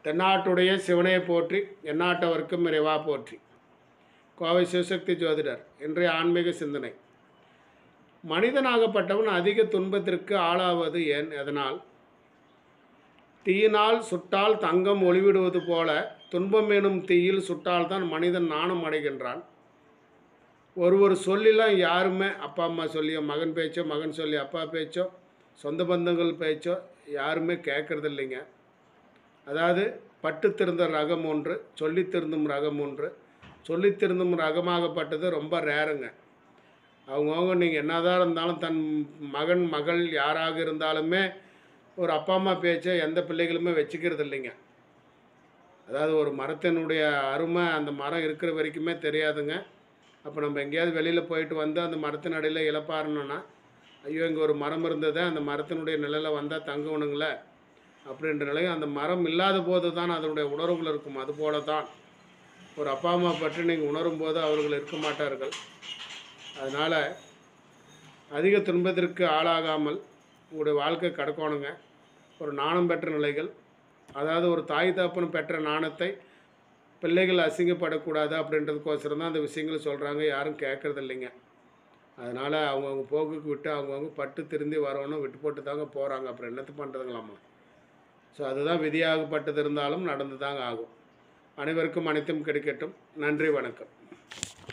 தென்னாட்டுடைய சிவனையை போற்றி எந்நாட்டவர்க்கும் இறைவா போற்றி கோவை சிவசக்தி ஜோதிடர் இன்றைய ஆன்மீக சிந்தனை மனிதனாகப்பட்டவன் அதிக துன்பத்திற்கு ஆளாவது ஏன் எதனால் தீயினால் சுட்டால் தங்கம் ஒளிவிடுவது போல துன்பம் எனும் தீயில் சுட்டால்தான் மனிதன் நாணம் அடைகின்றான் ஒரு ஒரு சொல்லிலாம் யாருமே அப்பா அம்மா சொல்லியோ மகன் பேச்சோ மகன் சொல்லி அப்பா பேச்சோ சொந்த பந்தங்கள் பேச்சோ யாருமே கேட்கறது இல்லைங்க அதாவது பட்டு திருந்த ரகம் ஒன்று சொல்லித் திருந்தும் ரகம் ஒன்று சொல்லித் திருந்தும் ரகமாகப்பட்டது ரொம்ப ரேருங்க அவங்கவுங்க நீங்கள் என்னதான் இருந்தாலும் தன் மகன் மகள் யாராக இருந்தாலுமே ஒரு அப்பா அம்மா பேச்சை எந்த பிள்ளைகளுமே வச்சுக்கிறது இல்லைங்க அதாவது ஒரு மரத்தினுடைய அருமை அந்த மரம் இருக்கிற வரைக்குமே தெரியாதுங்க அப்போ நம்ம எங்கேயாவது வெளியில் போயிட்டு வந்து அந்த மரத்தின் அடியில் இழப்பாருனோன்னா ஐயோ இங்கே ஒரு மரம் இருந்தது அந்த மரத்தினுடைய நிழலில் வந்தால் தங்கணுங்களே அப்படின்ற நிலையும் அந்த மரம் இல்லாத போது தான் அதனுடைய உணர்வுகள் இருக்கும் அதுபோல தான் ஒரு அப்பா அம்மா பற்றி நீங்கள் உணரும் போது அவர்கள் இருக்க மாட்டார்கள் அதனால் அதிக துன்பத்திற்கு ஆளாகாமல் உங்களுடைய வாழ்க்கை கடக்கணுங்க ஒரு நாணம் பெற்ற நிலைகள் அதாவது ஒரு தாய் தகப்பன் பெற்ற நாணத்தை பிள்ளைகள் அசிங்கப்படக்கூடாது அப்படின்றதுக்கோசரம் தான் அந்த விஷயங்கள் சொல்கிறாங்க யாரும் கேட்குறது இல்லைங்க அதனால் அவங்கவுங்க போக்குக்கு விட்டு அவங்கவுங்க பட்டு திருந்தி வரணும் விட்டு போட்டு தாங்க போகிறாங்க அப்புறம் என்னத்து பண்ணுறதுங்களாம்மா ஸோ அதுதான் விதியாகப்பட்டது இருந்தாலும் நடந்து தாங்க ஆகும் அனைவருக்கும் அனைத்தும் கிடைக்கட்டும் நன்றி வணக்கம்